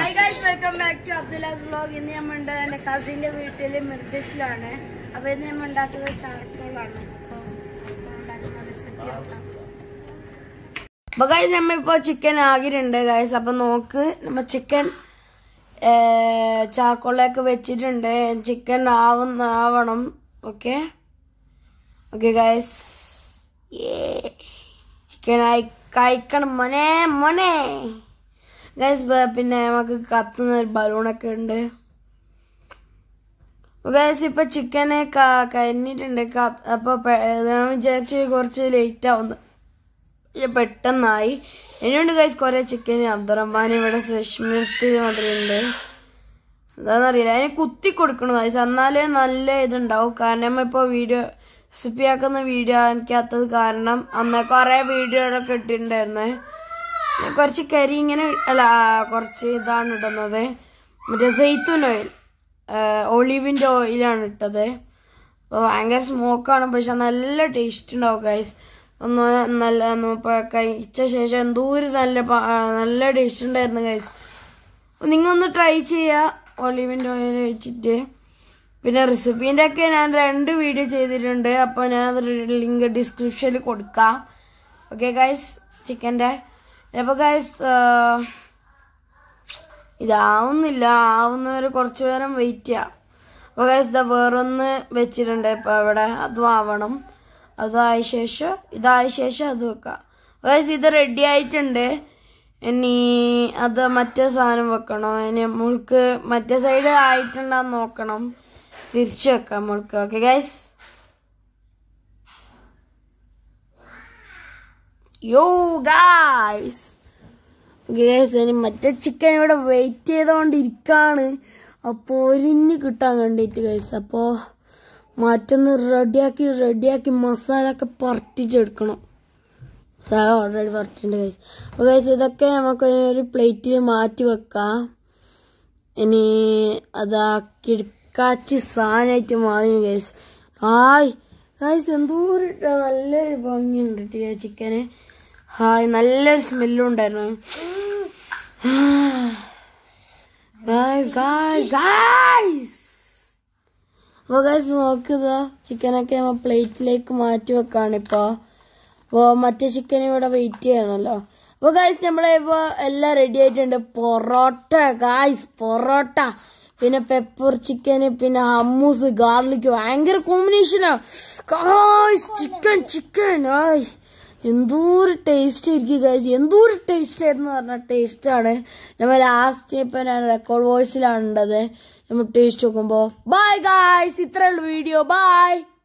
hi guys welcome back to Abdulla's vlog ഇന്ന് നമ്മൾ ഉണ്ട് എൻ്റെ കസിൻ്റെ വീട്ടിൽ മിർദിഫിലാണ് അപ്പോൾ ഇന്ന് നമ്മൾ ഉണ്ടാക്കുന്നത് ചാർക്കോളാണ് അപ്പോൾ ചാർക്കോൾ ഉണ്ടാക്കുന്ന റെസിപ്പി നോക്കാം അപ്പോൾ ഗൈസ് നമ്മ ഇപ്പോൾ ചിക്കൻ ആകിയിട്ടുണ്ട് ഗൈസ് അപ്പോൾ നോക്ക് നമ്മ ചിക്കൻ ചാർക്കോളിലേക്ക് വെച്ചിട്ടുണ്ട് ചിക്കൻ ആവുന്ന ആവണം ഓക്കെ ഓക്കെ ഗൈസ് ചിക്കനായി കഴിക്കണം മോനെ മോനെ ഗൈസ് പിന്നെ നമുക്ക് കത്തുന്ന ഒരു ബലൂണൊക്കെ ഉണ്ട് ഗൈസ് ഇപ്പൊ ചിക്കനെ കരിഞ്ഞിട്ടുണ്ട് അപ്പൊ പെ- ഞാൻ വിചാരിച്ച് കുറച്ച് ലേറ്റ് ആവുന്നു പക്ഷെ പെട്ടെന്നായി എന്നോണ്ട് ഗൈസ് കുറെ ചിക്കൻ അബ്ദുറഹ്മാൻ ഇവിടെ വിഷമത്തിൽ മാത്രമുണ്ട് എന്താണെന്നറിയില്ല അതിന് കുത്തി കൊടുക്കണം ഗൈസ് എന്നാലേ നല്ല ഇതുണ്ടാവും കാരണം ഇപ്പോൾ വീഡിയോ റെസിപ്പി ആക്കുന്ന വീഡിയോ എനിക്കകത്തത് കാരണം അന്ന് കുറേ വീഡിയോകളൊക്കെ ഇട്ടിട്ടുണ്ടായിരുന്നേ ഞാൻ കുറച്ച് കരി ഇങ്ങനെ അല്ല ആ, കുറച്ച് ഇതാണ് ഇടുന്നത് മറ്റേ സെയ്ത്തൂൻ ഓയിൽ ഒളിവിൻ്റെ ഓയിലാണ് ഇട്ടത് അപ്പോൾ ഭയങ്കര സ്മോക്കാണ് പക്ഷെ നല്ല ടേസ്റ്റ് ഉണ്ടാവും ഗൈസ് ഒന്ന് നല്ല ഒന്ന് ഇപ്പൊ കഴിച്ച ശേഷം എന്തോ ഒരു നല്ല പ- ആ, നല്ല ടേസ്റ്റ് ഉണ്ടായിരുന്നു ഗൈസ് നിങ്ങൾ ഒന്ന് ട്രൈ ചെയ്യുക ഒലിവിൻ്റെ ഓയിൽ വെച്ചിട്ട് പിന്നെ റെസിപ്പീൻ്റെ ഒക്കെ ഞാൻ രണ്ട് വീഡിയോ ചെയ്തിട്ടുണ്ട് അപ്പോൾ ഞാൻ അത് ലിങ്ക് ഡിസ്ക്രിപ്ഷനിൽ കൊടുക്കാം ഓക്കെ ഗൈസ് ചിക്കൻ്റെ അപ്പോൾ ഗൈസ് ഇതാവുന്നില്ല ആവുന്നവരെ കുറച്ച് നേരം വെയിറ്റ് ചെയ്യാം അപ്പോൾ ഗൈസ് ഇതാ വേറൊന്ന് വെച്ചിട്ടുണ്ട് ഇപ്പോൾ അവിടെ അതും ആവണം അതായ ശേഷം ഇതായ ശേഷം അത് വെക്കാം ഗൈസ് ഇത് റെഡി ആയിട്ടുണ്ട് ഇനി അത് മറ്റേ സാധനം വെക്കണം ഇനി നമ്മൾക്ക് മറ്റേ സൈഡ് ആയിട്ടുണ്ടാന്ന് നോക്കണം തിരിച്ചു വെക്കാം നമ്മൾക്ക് okay guys yo guys guys ഇനി മറ്റേ ചിക്കൻ ഇവിടെ വെയിറ്റ് ചെയ്തുകൊണ്ടിരിക്കാണ് അപ്പോൾ ഒരിഞ്ഞ് കിട്ടാൻ വേണ്ടിയിട്ട് ഗൈസ് അപ്പോൾ മറ്റൊന്ന് റെഡിയാക്കി റെഡിയാക്കി മസാല ഒക്കെ പരട്ടിച്ചെടുക്കണം മസാല ഓൾറെഡി പരട്ടിട്ടുണ്ട് ഗൈസ് അപ്പോൾ ഗൈസ് ഇതൊക്കെ നമുക്ക് ഒരു പ്ലേറ്റിൽ മാറ്റി വെക്കാം ഇനി അതാ കിടക്കാച്ചി സാധനമായിട്ട് മാറി ഗൈസ് ഹായ് ഗൈസ് എന്തോരം ഇട്ടാ നല്ലൊരു ഭംഗിയുണ്ട് കേട്ടോ ഈ ചിക്കന് ഹായ് നല്ലൊരു സ്മെല്ലും ഉണ്ടായിരുന്നു ഗായ്സ് ഗായ്സ് ഗായ്സ് അപ്പോൾ ഗൈസ് നോക്കുക ചിക്കനൊക്കെ നമ്മൾ പ്ലേറ്റിലേക്ക് മാറ്റി വെക്കാണ് ഇപ്പോൾ അപ്പോൾ മറ്റേ ചിക്കൻ ഇവിടെ വെയിറ്റ് ചെയ്യണമല്ലോ അപ്പോൾ ഗായ്സ് നമ്മളെ ഇപ്പോൾ എല്ലാം റെഡി ആയിട്ടുണ്ട് പൊറോട്ട ഗായ്സ് പൊറോട്ട പിന്നെ പെപ്പർ ചിക്കന് പിന്നെ ഹമ്മൂസ് ഗാർലിക് ഭയങ്കര കോമ്പിനേഷനാ ഗായ്സ് ചിക്കൻ ചിക്കൻ ആയ് എന്തോരു ടേസ്റ്റ് ആയിരിക്കും ഗൈസ് എന്തോരു ടേസ്റ്റ് ആയിരുന്നു പറഞ്ഞാൽ ടേസ്റ്റാണ് നമ്മൾ ലാസ്റ്റ് ഇപ്പം ഞാൻ റെക്കോർഡ് വോയിസിലാണ് ഉണ്ടത് നമ്മൾ ടേസ്റ്റ് നോക്കുമ്പോൾ ബൈ ഗായ്സ് ഇത്രയുള്ള വീഡിയോ ബൈ